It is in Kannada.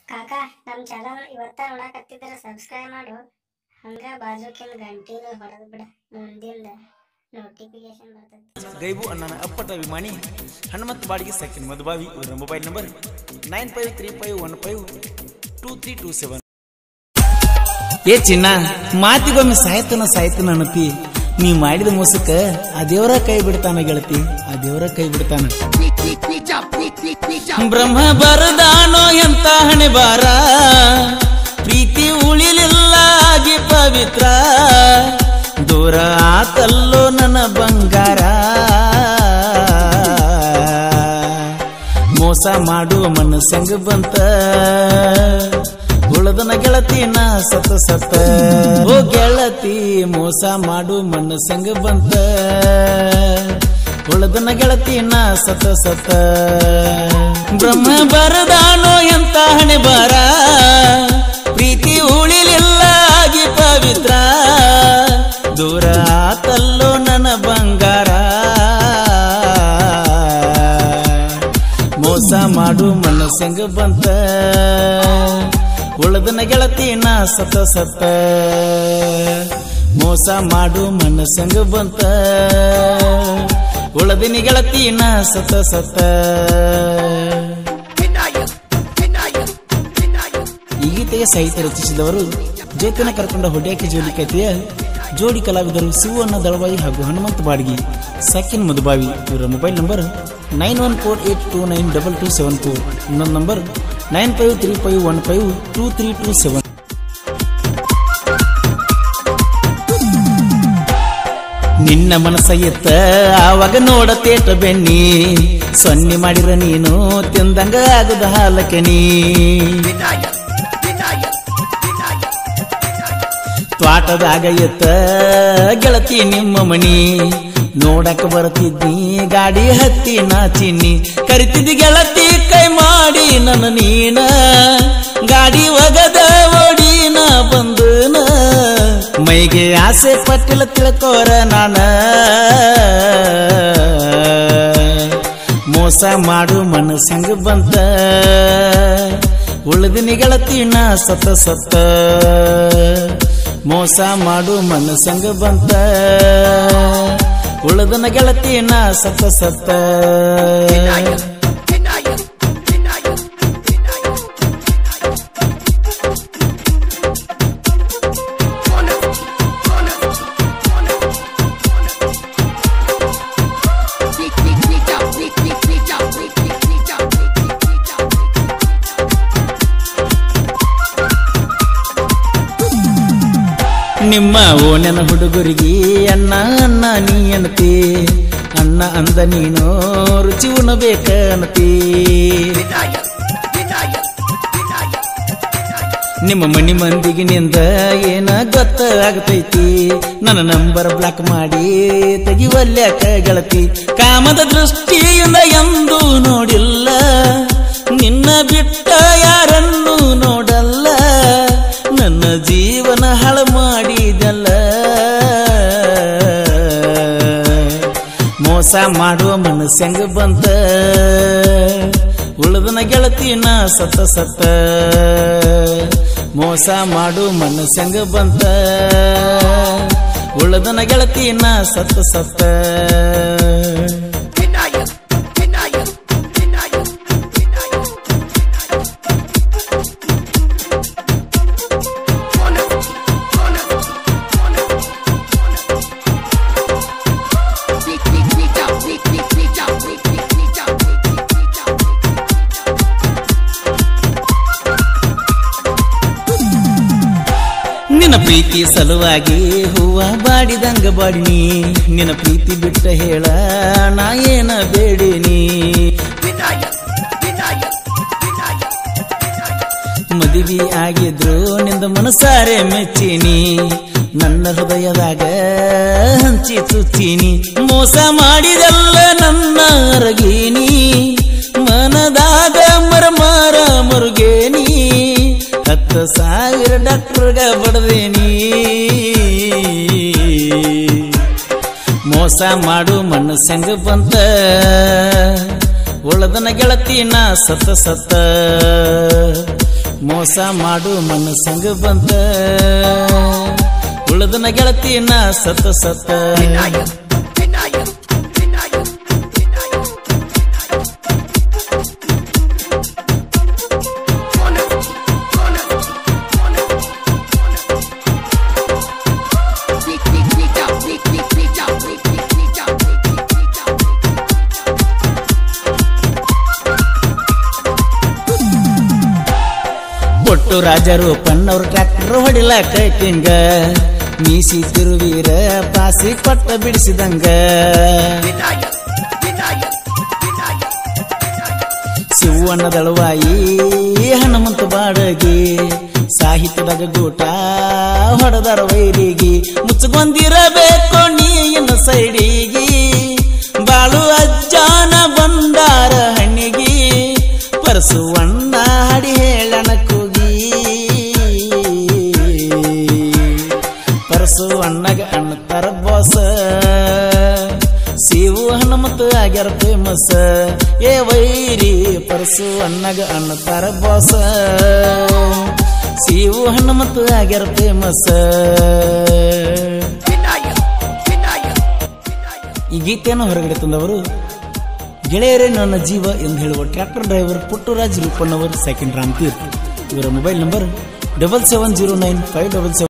ಕಾಕ ನಮ್ಮ ಚಾನಲ್ ಇವತ್ತ ನೋಡಕತ್ತಿದ್ರ ಸಬ್ಸ್ಕ್ರೈಬ್ ಮಾಡು ಹಂಗ ಬಾಜುಕಿನ ಗಂಟಿನ ಹೊಡೆದ್ ಬಿಡ ಮುಂದಿಂದ ನೋಟಿಫಿಕೇಶನ್ ಬರ್ತೈತಿ ಗೈಬು ಅಣ್ಣನ ಅಪ್ಪಟ ಅಭಿಮಾನಿ ಹನುಮಂತ ಬಾಡಿಗೆ ಸೆಕೆಂಡ್ ಮಧುಬಾವಿ ಇವರ mobile number nine five three five one five two three two seven ಏ ಚಿನ್ನ ಮಾತಿಗೊಮ್ಮೆ ಸಾಯ್ತನ ಸಾಯ್ತನ ಅನ್ನತಿ ನೀ ಮಾಡಿದ ಮೋಸಕ್ಕ ಆ ದೇವರ ಕೈ ಬಿಡ್ತಾನ ಗೆಳತಿ ಆ ದೇವರ ಕೈ ಬಿಡ್ತಾನ ಬ್ರಹ್ಮ ಬರದಾನೋ ಎಂತ ಹಣೆ ಬಾರ ಪ್ರೀತಿ ಉಳಿಲಿಲ್ಲ ಆಗಿ ಪವಿತ್ರ ದೂರ ಆತಲ್ಲೋ ನನ್ನ ಬಂಗಾರ ಮೋಸ ಮಾಡುವ ಮನಸ್ಸಂಗ ಬಂತ ಉಳದನ ಗೆಳತಿ ನಾ ಸತ ಸತ ಓ ಗೆಳತಿ ಮೋಸ ಮಾಡು ಮನಸ್ಸಂಗ ಬಂತ ಉಳದನ ಗೆಳತಿ ನಾ ಸತ ಸತ ಬ್ರಹ್ಮ ಬರದಾನೋ ಎಂತ ಹಣೆ ಬಾರ ಪ್ರೀತಿ ಉಳಿಲಿಲ್ಲ ಆಗಿ ಪವಿತ್ರ ದೂರ ಆತಲ್ಲೋ ನನ್ನ ಬಂಗಾರ ಮೋಸ ಮಾಡು ಮನಸ್ಸಂಗ ಬಂತ ಉಳದನ ಗೆಳತಿ ನಾ ಸತ ಸತ ಮೋಸ ಮಾಡು ಮನಸ್ಸಂಗ ಬಂತ ಉಳದಿನ ಗೆಳತಿ ನಾ ಸತ ಸತ ಈ ಗೀತೆಗೆ ಸಾಹಿತ್ಯ ರಚಿಸಿದವರು ಜ್ಯೋತಿನ ಕರ್ಕೊಂಡ ಹೊಡ್ಯಾಕಿ ಜೋಡಿ ಕಥೆಯ ಜೋಡಿ ಕಲಾವಿದರು ಶಿವಣ್ಣ ದಳವಾಯಿ ಹಾಗೂ ಹನುಮಂತ ಬಾಡ್ಗಿ ಸಕಿನ್ ಮಧುಬಾವಿ ಇವರ mobile number nine one four eight two nine double two seven four ಇನ್ನೊಂದು number nine five three five one five two three two seven ನಿನ್ನ ಮನಸ್ಸ ಎತ್ತ ಆವಾಗ ನೋಡ ತೇಟ ಬೆಣ್ಣಿ ಸೊನ್ನೆ ಮಾಡಿರ ನೀನು ತಿಂದಂಗ ಆಗದ ಹಾಲಕನಿ ತ್ವಾಟದಾಗ ಎತ್ತ ಗೆಳತಿ ನಿಮ್ಮ ಮಣಿ ನೋಡಕ ಬರ್ತಿದ್ನಿ ಗಾಡಿ ಹತ್ತಿ ನಾಚಿನಿ ಕರಿತಿದ್ದಿ ಗೆಳತಿ ಕೈ ಮಾಡಿ ನನ್ನ ನೀನ ಗಾಡಿ ಒಗದ ಓಡಿನ ಬಂದನ ಮೈಗೆ ಆಸೆ ಪಟ್ಟಿಲ್ಲ ತಿಳ್ಕೋರ ನಾನ ಮೋಸ ಮಾಡು ಮನಸ್ಸಂಗ ಬಂತ ಉಳಿದಿನ ಗೆಳತಿ ನಾ ಸತ ಸತ್ತ ಮೋಸ ಮಾಡು ಮನಸ್ಸಂಗ ಬಂತ ಉಳಿದನ ಗೆಳತಿ ನಾ ಸತ ಸತ್ತ ನಿಮ್ಮ ಓನನ ಹುಡುಗರಿಗೆ ಅಣ್ಣ ಅಣ್ಣ ನೀ ಅನ್ತಿ ಅಣ್ಣ ಅಂದ ನೀನು ರುಚಿ ಉಣಬೇಕ ಅನ್ತಿ ನಿಮ್ಮ ಮನಿ ಮಂದಿಗೆ ನಿಂದ ಏನ ಗೊತ್ತ ಆಗತೈತಿ ನನ್ನ ನಂಬರ್ ಬ್ಲಾಕ್ ಮಾಡಿ ತೆಗಿವಲ್ಯಾಕ ಗೆಳತಿ ಕಾಮದ ದೃಷ್ಟಿಯಿಂದ ಎಂದು ನೋಡಿಲ್ಲ ನಿನ್ನ ಬಿಟ್ಟ ಯಾರನ್ನು ನೋಡಲ್ಲ ನನ್ನ ಜೀವನ ಹಾಳು ಮಾಡಿದಲ್ಲ ಮೋಸ ಮಾಡುವ ಮನಸ್ಸಂಗ ಬಂತ ಉಳಿದನ ಗೆಳತಿ ನಾ ಸತ ಸತ್ತ ಮೋಸ ಮಾಡು ಮನಸ್ಸಂಗ ಬಂತ ಉಳಿದನ ಗೆಳತಿ ನಾ ಸತ್ತ ಸತ್ತ ನಿನ್ನ ಪ್ರೀತಿ ಸಲುವಾಗಿ ಹೂವ ಬಾಡಿದಂಗ ಬಾಡಿನಿ ನಿನ್ನ ಪ್ರೀತಿ ಬಿಟ್ಟ ಹೇಳ ನಾ ಏನ ಬೇಡಿನಿ ಮದುವೆ ಆಗಿದ್ರು ನಿಂದ ಮನಸಾರೆ ಮೆಚ್ಚಿನಿ ನನ್ನ ಹೃದಯದಾಗ ಹಂಚಿ ಚುಚ್ಚಿನಿ ಮೋಸ ಮಾಡಿದಲ್ಲ ನನ್ನ ಅರಗೀನಿ ಮನದಾಗ ಮರಮರ ಮರುಗೇನಿ ಹತ್ತು ಸಾವಿರ ಡಾಕ್ಟರ್ಗ ಬಡದೇನಿ ಮೋಸ ಮಾಡು ಮನಸ್ಸಂಗ ಬಂತ ಉಳದನ ಗೆಳತಿ ನಾ ಸತ್ತ ಸತ್ತ ಮೋಸ ಮಾಡು ಮನಸ್ಸಂಗ ಬಂತ ಉಳದನ ಗೆಳತಿ ನಾ ಸತ ಸತ ಒಟ್ಟು ರಾಜರು ಪನ್ನವ್ರ ಟ್ರ್ಯಾಕ್ಟರ್ ಹೊಡಿಲಾಕ ಕಿಂಗ ಮೀಸಿ ತಿರುವೀರ ಪಾಸಿ ಕೊಟ್ಟ ಬಿಡಿಸಿದಂಗ ಶಿವಣ್ಣ ದಳವಾಯಿ ಹನುಮಂತ ಬಾಡಗಿ ಸಾಹಿತ್ಯದಾಗ ಗೂಟ ಹೊಡೆದರ ವೈರಿಗೆ ಮುಚ್ಚಗೊಂದಿರಬೇಕು ನೀನ ಸೈಡಿಗಿ ಬಾಳು ಅಜ್ಜಾನ ಬಂದಾರ ಹಣ್ಣಿಗಿ ಪರಸುವಣ್ಣ ಹಡಿ ಹೇಳಣ ಕೂಗಿ ಪರಸು ಅಣ್ಣಗ ಅಣ್ಣತಾರ ಬಾಸ ಶಿವು ಹನುಮಂತ ಆಗ್ಯಾರ ಫೇಮಸ್ ಏ ವೈರಿ ಪರಸು ಅಣ್ಣಗ ಅಣ್ಣತಾರ ಬಾಸ ಶಿವು ಹನುಮಂತ ಆಗ್ಯಾರ ಫೇಮಸ್ ಈ ಗೀತೆಯನ್ನು ಹೊರಗಡೆ ತಂದವರು ಗೆಳೆಯರೇ ನನ್ನ ಜೀವ ಎಂದು ಹೇಳುವ ಟ್ರ್ಯಾಕ್ಟರ್ ಡ್ರೈವರ್ ಪುಟ್ಟರಾಜ್ ರೂಪಣ್ಣವರು ಸೆಕೆಂಡ್ ರಾಮ್ ತೀರ್ಥ ಇವರ mobile number double seven zero nine five double seven